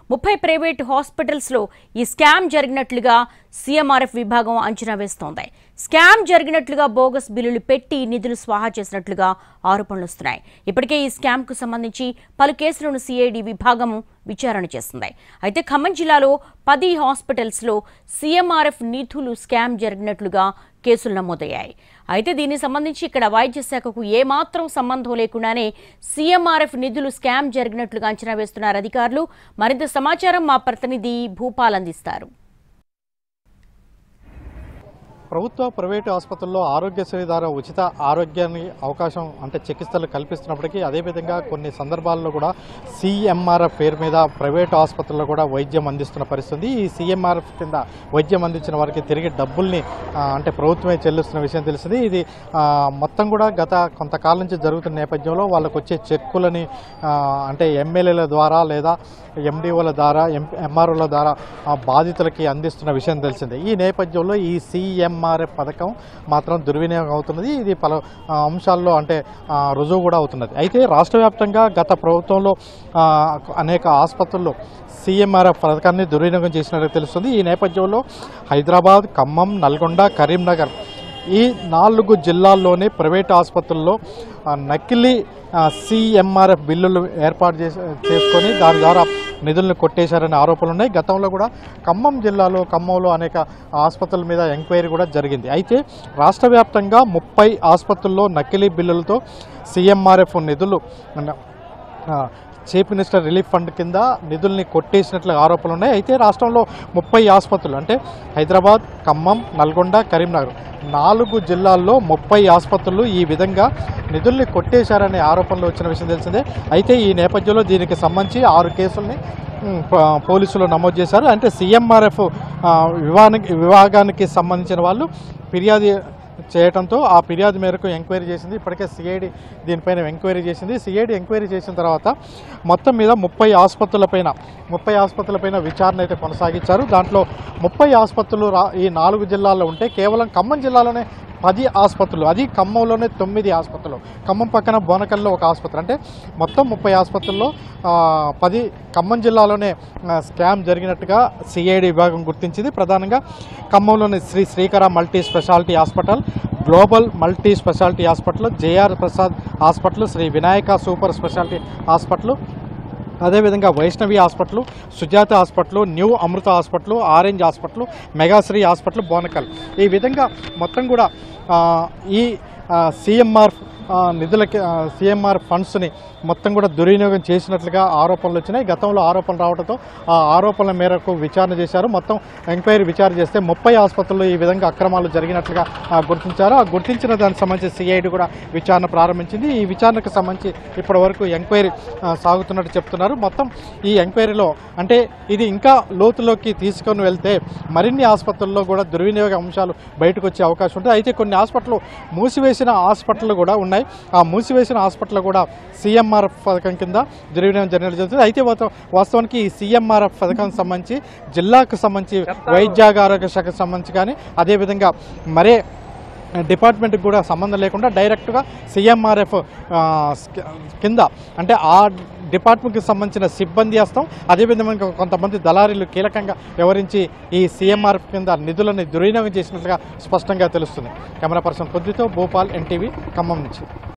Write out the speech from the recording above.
ముప్పై ప్రైవేటు హాస్పిటల్స్లో ఈ స్కామ్ జరిగినట్లుగా సీఎంఆర్ఎఫ్ విభాగం అంచనా వేస్తోంది స్కామ్ జరిగినట్లుగా బోగస్ బిల్లులు పెట్టి నిధులు స్వాహా చేసినట్లుగా ఆరోపణలు వస్తున్నాయి ఇప్పటికే ఈ స్కామ్కు సంబంధించి పలు కేసులను సిఐడి విభాగం విచారణ చేస్తుంది అయితే ఖమ్మం జిల్లాలో పది హాస్పిటల్స్లో సీఎంఆర్ఎఫ్ నిధులు స్కామ్ జరిగినట్లుగా కేసులు నమోదయ్యాయి అయితే దీనికి సంబంధించి ఇక్కడ వైద్య శాఖకు ఏమాత్రం సంబంధం లేకుండానే సీఎంఆర్ఎఫ్ నిధులు స్కామ్ జరిగినట్లుగా అంచనా వేస్తున్నారు అధికారులు మరింత సమాచారం మా ప్రతినిధి భూపాల్ అందిస్తారు ప్రభుత్వ ప్రైవేటు ఆసుపత్రుల్లో ఆరోగ్యశ్రీ ద్వారా ఉచిత ఆరోగ్యాన్ని అవకాశం అంటే చికిత్సలు కల్పిస్తున్నప్పటికీ అదేవిధంగా కొన్ని సందర్భాల్లో కూడా సిఎంఆర్ఎఫ్ పేరు మీద ప్రైవేటు ఆసుపత్రుల్లో కూడా వైద్యం అందిస్తున్న పరిస్థితి ఈ సిఎంఆర్ఎఫ్ కింద వైద్యం అందించిన వారికి తిరిగి డబ్బుల్ని ఆ, అంటే ప్రభుత్వమే చెల్లిస్తున్న విషయం తెలిసింది ఇది ఆ, మొత్తం కూడా గత కొంతకాలం నుంచి జరుగుతున్న నేపథ్యంలో వాళ్ళకు వచ్చే చెక్కులని ఆ, అంటే ఎమ్మెల్యేల ద్వారా లేదా ఎండిఓల ద్వారా ఎం ఎంఆర్ఓల ద్వారా ఆ, బాధితులకి అందిస్తున్న విషయం తెలిసిందే ఈ నేపథ్యంలో ఈ సిఎంఆర్ఎఫ్ పథకం మాత్రం దుర్వినియోగం అవుతున్నది ఇది పలు ఆ, అంశాల్లో అంటే ఆ, రుజువు కూడా అవుతున్నది అయితే రాష్ట్ర వ్యాప్తంగా గత ప్రభుత్వంలో ఆ, అనేక ఆసుపత్రుల్లో సీఎంఆర్ఎఫ్ పథకాన్ని దుర్వినియోగం చేసినట్టు తెలుస్తుంది ఈ నేపథ్యంలో హైదరాబాద్ ఖమ్మం నల్గొండ కరీంనగర్ ఈ నాలుగు జిల్లాల్లోని ప్రైవేట్ ఆసుపత్రుల్లో ఆ, నకిలీ సిఎంఆర్ఎఫ్ బిల్లులు ఏర్పాటు చేసి చేసుకొని దాని ద్వారా నిధులను కొట్టేశారనే ఆరోపణలు ఉన్నాయి గతంలో కూడా ఖమ్మం జిల్లాలో ఖమ్మంలో అనేక ఆసుపత్రుల మీద ఎంక్వైరీ కూడా జరిగింది అయితే రాష్ట్ర వ్యాప్తంగా ముప్పై ఆసుపత్రుల్లో నకిలీ బిల్లులతో సిఎంఆర్ఎఫ్ నిధులు ఆ, చీఫ్ మినిస్టర్ రిలీఫ్ ఫండ్ కింద నిధుల్ని కొట్టేసినట్లు ఆరోపణలు ఉన్నాయి అయితే రాష్ట్రంలో ముప్పై ఆసుపత్రులు అంటే హైదరాబాద్ ఖమ్మం నల్గొండ కరీంనగర్ నాలుగు జిల్లాల్లో ముప్పై ఆసుపత్రులు ఈ విధంగా నిధుల్ని కొట్టేశారనే ఆరోపణలు వచ్చిన విషయం తెలిసిందే అయితే ఈ నేపథ్యంలో దీనికి సంబంధించి ఆరు కేసుల్ని ఉమ్, ప- పోలీసులు నమోదు చేశారు అంటే సీఎంఆర్ఎఫ్ విభాగానికి విభాగానికి సంబంధించిన వాళ్ళు ఫిర్యాదు చేయడంతో ఆ ఫిర్యాదు మేరకు ఎంక్వైరీ చేసింది ఇప్పటికే సిఐడి దీనిపైన ఎంక్వైరీ చేసింది సిఐడి ఎంక్వైరీ చేసిన తర్వాత మొత్తం మీద ముప్పై ఆసుపత్రులపైన ముప్పై ఆసుపత్రులపైన విచారణ అయితే కొనసాగించారు దాంట్లో ముప్పై ఆసుపత్రులు రా ఈ నాలుగు జిల్లాల్లో ఉంటే కేవలం ఖమ్మం జిల్లాలోనే పది ఆసుపత్రులు అది ఖమ్మంలోనే తొమ్మిది ఆసుపత్రులు ఖమ్మం పక్కన బోనకల్లో ఒక ఆసుపత్రి అంటే మొత్తం ముప్పై ఆసుపత్రుల్లో ఆ, పది ఖమ్మం జిల్లాలోనే ఆ, స్కామ్ జరిగినట్టుగా సిఐడి విభాగం గుర్తించింది ప్రధానంగా ఖమ్మంలోని Shri Srikara multi speciality hospital global multi speciality hospital JR Prasad hospital Shri Vinayaka super speciality hospital అదేవిధంగా Vaishnavi hospital Sujatha hospital new Amrutha hospital orange hospital Megasri hospital Bonakal ఈ విధంగా మొత్తం కూడా ఆ, ఈ సిఎంఆర్ నిధులకి సిఎంఆర్ ఫండ్స్ని మొత్తం కూడా దుర్వినియోగం చేసినట్లుగా ఆరోపణలు వచ్చినాయి గతంలో ఆరోపణలు రావడంతో ఆ ఆరోపణల మేరకు విచారణ చేశారు మొత్తం ఎంక్వైరీ విచారణ చేస్తే ముప్పై ఆసుపత్రుల్లో ఈ విధంగా అక్రమాలు జరిగినట్లుగా ఆ, గుర్తించారు ఆ గుర్తించిన దానికి సంబంధించి సిఐడి కూడా విచారణ ప్రారంభించింది ఈ విచారణకు సంబంధించి ఇప్పటి వరకు ఎంక్వైరీ ఆ, సాగుతున్నట్టు చెప్తున్నారు మొత్తం ఈ ఎంక్వైరీలో అంటే ఇది ఇంకా లోతులోకి తీసుకొని వెళ్తే మరిన్ని ఆసుపత్రుల్లో కూడా దుర్వినియోగ అంశాలు బయటకు వచ్చే అవకాశం ఉంటుంది అయితే కొన్ని హాస్పిటల్ మూసివేసిన హాస్పిటల్ కూడా ఉన్నాయి ఆ మూసివేసిన హాస్పిటల్ కూడా సీఎంఆర్ఎఫ్ పథకం కింద దుర్వినియోగం జరిగినట్టు జరుగుతుంది అయితే వాస్త- వాస్తవానికి ఈ సీఎంఆర్ఎఫ్ పథకానికి సంబంధించి జిల్లాకు సంబంధించి వైద్యాగ ఆరోగ్య శాఖకు సంబంధించి కానీ అదేవిధంగా మరే డిపార్ట్మెంట్కి కూడా సంబంధం లేకుండా డైరెక్ట్గా సీఎంఆర్ఎఫ్ కింద అంటే ఆ డిపార్ట్మెంట్కి సంబంధించిన సిబ్బంది వేస్తాం అదేవిధంగా కొంతమంది దళారీలు కీలకంగా వ్యవహరించి ఈ సీఎంఆర్ఎఫ్ కింద నిధులను దుర్వినియోగం చేసినట్లుగా స్పష్టంగా తెలుస్తుంది కెమెరా పర్సన్ పొద్దుతో భోపాల్ ఎన్టీవీ ఖమ్మం నుంచి